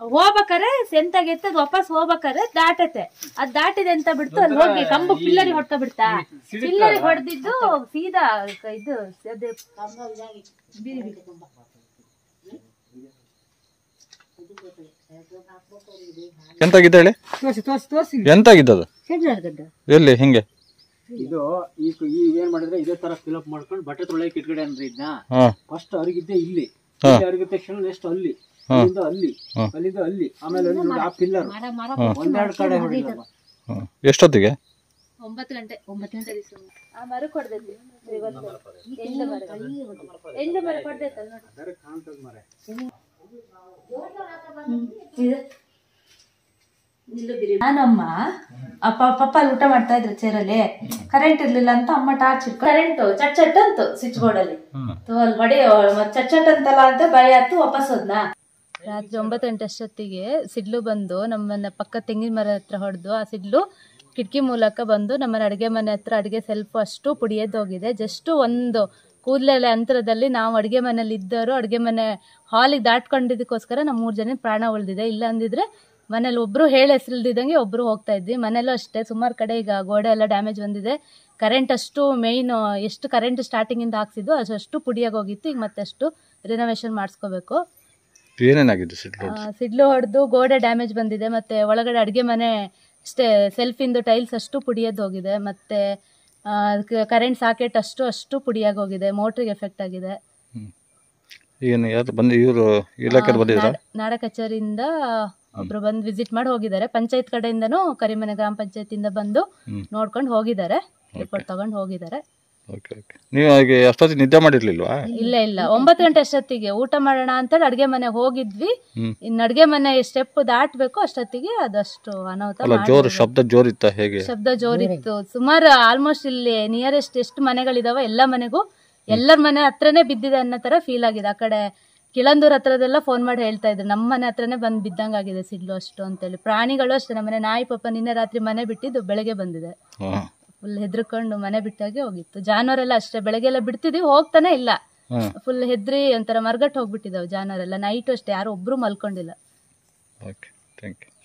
ಹೋಗ್ಬೇಕಾರೆ ಎಂತಾಗೈತೆ ಅದು ವಾಪಸ್ ಹೋಗ್ಬೇಕಾರೆ ದಾಟತ್ತೆ ಅದ್ ದಾಟಿದೆ ಅಂತ ಬಿಡ್ತು ಅಲ್ಲಿ ಹೋಗಿ ಕಂಬ ಪಿಲ್ಲರಿ ಹೊಡ್ಕ ಬಿಡ್ತಾ ಪಿಲ್ಲರಿ ಹೊಡೆದಿದ್ದು ಸೀದಾ ಕ- ಇದು ಅದೇ ಬೀರಿ ಬಿತ್ತು. ಎಂತಾಗಿದೆ ಹೇಳಿ ತೋರಿಸಿ ತೋರಿಸಿ ತೋರಿಸಿ ಎಂತಾಗಿದ್ದದು ಸಿಡ್ಲಾರ್ಗಡ್ಡೆ. ಎಲ್ಲಿ ಹಿಂಗೆ ಇದು ಈ ಈ ಏನ್ ಮಾಡಿದ್ರೆ ಇದೇ ತರ ಫಿಲಪ್ ಮಾಡ್ಕೊಂಡು ಬಟ್ಟೆ ತೊಳೆಯಕ್ಕೆ ಇಟ್ಕಡೆ ಅಂದ್ರೆ ಇದನ್ನ ಹಾ ಫಸ್ಟ್ ಅರಿಗಿದ್ದೆ ಇಲ್ಲಿ ಹಾ. ಇಲ್ಲಿ ಅರಿಗಿದ ತಕ್ಷಣ ನೆಕ್ಸ್ಟ್ ಅಲ್ಲಿ ಅಲ್ಲಿಂದ ಅಲ್ಲಿ ಹಾ. ಅಲ್ಲಿಂದ ಅಲ್ಲಿ ಆಮೇಲೆ ಅಲ್ಲಿ ನೋಡಿ ಆ ಪಿಲ್ಲರ್ ಒಂದೆರಡು ಕಡೆ ಹೊಡಿಲ್ಲ ಹ್ಮ್. ಎಷ್ಟೊತ್ತಿಗೆ ಒಂಬತ್ತು ಗಂಟೆ ಒಂಬತ್ತು ಗಂಟೆ ದಿವ್ಸ. ಆ ಮರ ಕೊಡ್ದೈತಿ ಇವತ್ತು ಎಂಡು ಮರ ಎಂಡು ಮರ ಕೊಡ್ದೈತಲ್ಲ ನೋಡಿ ಕಾಣ್ತದ ಮರೆ ನಾನಮ್ಮ ಅಪ್ಪ ಪಪ್ಪ ಅಲ್ಲಿ ಊಟ ಮಾಡ್ತಾ ಇದ್ರು ಚೇರಲ್ಲಿ ಕರೆಂಟ್ ಇರ್ಲಿಲ್ಲ ಅಂತ ಅಮ್ಮ ಟಾರ್ಚ್ ಇಟ್ಕೊಂಡು ಕರೆಂಟ್ ಚಟ್ ಚಟ್ ಅಂತು ಸ್ವಿಚ್ ಬೋರ್ಡ್ ಅಲ್ಲಿ ತು ಅಲ್ಲಿ ಹೊಡಿ ಮತ್ತ್ ಚಟ್ ಚಟ್ ಅಂತಲ್ಲ ಅಂತ ಭಯ ಆಯ್ತು ವಾಪಸ್ ಹೋದ್ನ ರಾತ್ರಿ ಒಂಬತ್ತು ಗಂಟೆ ಅಷ್ಟೊತ್ತಿಗೆ ಸಿಡ್ಲು ಬಂದು ನಮ್ಮನ್ನ ಪಕ್ಕ ತೆಂಗಿನ ಮರ ಹತ್ರ ಹೊಡೆದು ಆ ಸಿಡ್ಲು ಕಿಟಕಿ ಮೂಲಕ ಬಂದು ನಮ್ಮನ್ನ ಅಡುಗೆ ಮನೆ ಹತ್ರ ಅಡುಗೆ ಸ್ವಲ್ಪ ಅಷ್ಟು ಪುಡಿಯದ್ದು ಹೋಗಿದೆ ಜಸ್ಟ್ ಒಂದು ಕೂದಲೆಲೆ ಅಂತರದಲ್ಲಿ ನಾವು ಅಡುಗೆ ಮನೇಲಿ ಇದ್ದವರು ಅಡುಗೆ ಮನೆ ಹಾಲಿಗೆ ದಾಟ್ಕೊಂಡಿದ್ದಕ್ಕೋಸ್ಕರ ನಮ್ಮ ಮೂರು ಜನ ಪ್ರಾಣ ಉಳಿದಿದೆ ಇಲ್ಲ ಅಂದಿದ್ರೆ ಮನೇಲಿ ಒಬ್ರು ಹೇಳಿ ಹೆಸರಿಲ್ದಿದ್ದಂಗೆ ಒಬ್ರು ಹೋಗ್ತಾ ಇದ್ವಿ ಮನೇಲೂ ಅಷ್ಟೇ ಸುಮಾರು ಕಡೆ ಈಗ ಗೋಡೆ ಎಲ್ಲ ಡ್ಯಾಮೇಜ್ ಬಂದಿದೆ ಕರೆಂಟ್ ಅಷ್ಟು ಮೇಯ್ನ್ ಎಷ್ಟು ಕರೆಂಟ್ ಸ್ಟಾರ್ಟಿಂಗಿಂದ ಹಾಕ್ಸಿದ್ವು ಅಷ್ಟು ಪುಡಿಯಾಗಿ ಹೋಗಿತ್ತು ಈಗ ಮತ್ತೆ ಅಷ್ಟು ರಿನೋವೇಷನ್ ಮಾಡಿಸ್ಕೋಬೇಕು ಏನೇನಾಗಿದೆ ಸಿಡ್ಲು ಆ, ಸಿಡ್ಲು ಹೊಡೆದು ಗೋಡೆ ಡ್ಯಾಮೇಜ್ ಬಂದಿದೆ ಮತ್ತೆ ಒಳಗಡೆ ಅಡುಗೆ ಮನೆ ಅಷ್ಟೇ ಸೆಲ್ಫಿಂದು ಟೈಲ್ಸ್ ಅಷ್ಟು ಪುಡಿಯದ್ದು ಹೋಗಿದೆ ಮತ್ತೆ ಕರೆಂಟ್ ಸಾಕೆಟ್ ಅಷ್ಟು ಅಷ್ಟು ಪುಡಿಯಾಗಿ ಹೋಗಿದೆ ಮೋಟ್ರಿಗೆ ಎಫೆಕ್ಟ್ ಆಗಿದೆ ಏನು ಯಾರು ಬಂದು ಇವರು ಇಲಾಖೆ ಬಂದಿದ್ರ ನಾಡ- ನಾಡ ಕಚೇರಿಯಿಂದ ಒಬ್ರು ಬಂದು ವಿಸಿಟ್ ಮಾಡಿ ಹೋಗಿದ್ದಾರೆ ಪಂಚಾಯತ್ ಕಡೆಯಿಂದನೂ ಕರಿಮನೆ ಗ್ರಾಮ ಪಂಚಾಯತಿಂದ ಬಂದು ಹ್ಮ್. ನೋಡ್ಕೊಂಡು ಹೋಗಿದ್ದಾರೆ ರಿಪೋರ್ಟ್ ತಗೊಂಡು ಹೋಗಿದ್ದಾರೆ ಓಕೆ ಓಕೆ ನೀವು ಹಾಗೆ ಅಷ್ಟೊತ್ತಿಗೆ ನಿದ್ದೆ ಮಾಡಿರ್ಲಿಲ್ವಾ ಇಲ್ಲ ಇಲ್ಲ ಒಂಬತ್ತು ಗಂಟೆ ಅಷ್ಟೊತ್ತಿಗೆ ಊಟ ಮಾಡೋಣ ಅಂತೇಳಿ ಅಡ್ಗೆ ಮನೆ ಹೋಗಿದ್ವಿ ಹ್ಮ್. ಇನ್ನು ಅಡ್ಗೆ ಮನೆ ಸ್ಟೆಪ್ ದಾಟ್ಬೇಕು ಅಷ್ಟೊತ್ತಿಗೆ ಅದಷ್ಟು ಅನಾಹುತ ಅಲ್ಲ ಮಾಡಿ ಜೋರು ಶಬ್ದ ಜೋರಿತ್ತ ಹೇಗೆ ಶಬ್ದ ಜೋರಿತ್ತು ಸುಮಾರು ಆಲ್ಮೋಸ್ಟ್ ಇಲ್ಲಿ ನಿಯರೆಸ್ಟ್ ಎಷ್ಟು ಮನೆಗಳಿದಾವ ಎಲ್ಲ ಮನೆಗೂ ಎಲ್ಲರ ಮನೆ ಹತ್ರನೇ ಬಿದ್ದಿದೆ ಅನ್ನೋ ತರ ಫೀಲ್ ಆಗಿದೆ ಆ ಕಡೆ ಕಿಳಂದೂರ್ ಹತ್ರದೆಲ್ಲ ಫೋನ್ ಮಾಡಿ ಹೇಳ್ತಾ ಇದ್ರು ನಮ್ಮ ಮನೆ ಹತ್ರನೇ ಬಂದ್ ಬಿದ್ದಂಗಾಗಿದೆ ಸಿಡ್ಲು ಅಷ್ಟು ಅಂತೇಳಿ ಪ್ರಾಣಿಗಳು ಅಷ್ಟೇ ನಮ್ಮನೆ ನಾಯಿ ಪಾಪ ನಿನ್ನೆ ರಾತ್ರಿ ಮನೆ ಬಿಟ್ಟಿದ್ದು ಬೆಳಗ್ಗೆ ಬಂದಿದೆ ಹಾಂ ಫುಲ್ ಹೆದ್ರಕೊಂಡು ಮನೆ ಬಿಟ್ಟಾಗೆ ಹೋಗಿತ್ತು ಜಾನುವಾರೆಲ್ಲ ಅಷ್ಟೇ ಬೆಳಗ್ಗೆ ಎಲ್ಲ ಬಿಡ್ತಿದ್ವಿ ಹೋಗ್ತಾನೆ ಇಲ್ಲ ಹಾಂ ಫುಲ್ ಹೆದ್ರಿ ಒಂಥರ ಮರ್ಗಟ್ ಹೋಗ್ಬಿಟ್ಟಿದಾವೆ ಜಾನುವಾರೆಲ್ಲ ನೈಟು ಅಷ್ಟೇ ಯಾರು ಒಬ್ರು ಮಲ್ಕೊಂಡಿಲ್ಲ ಓಕೆ ಥ್ಯಾಂಕ್ ಯು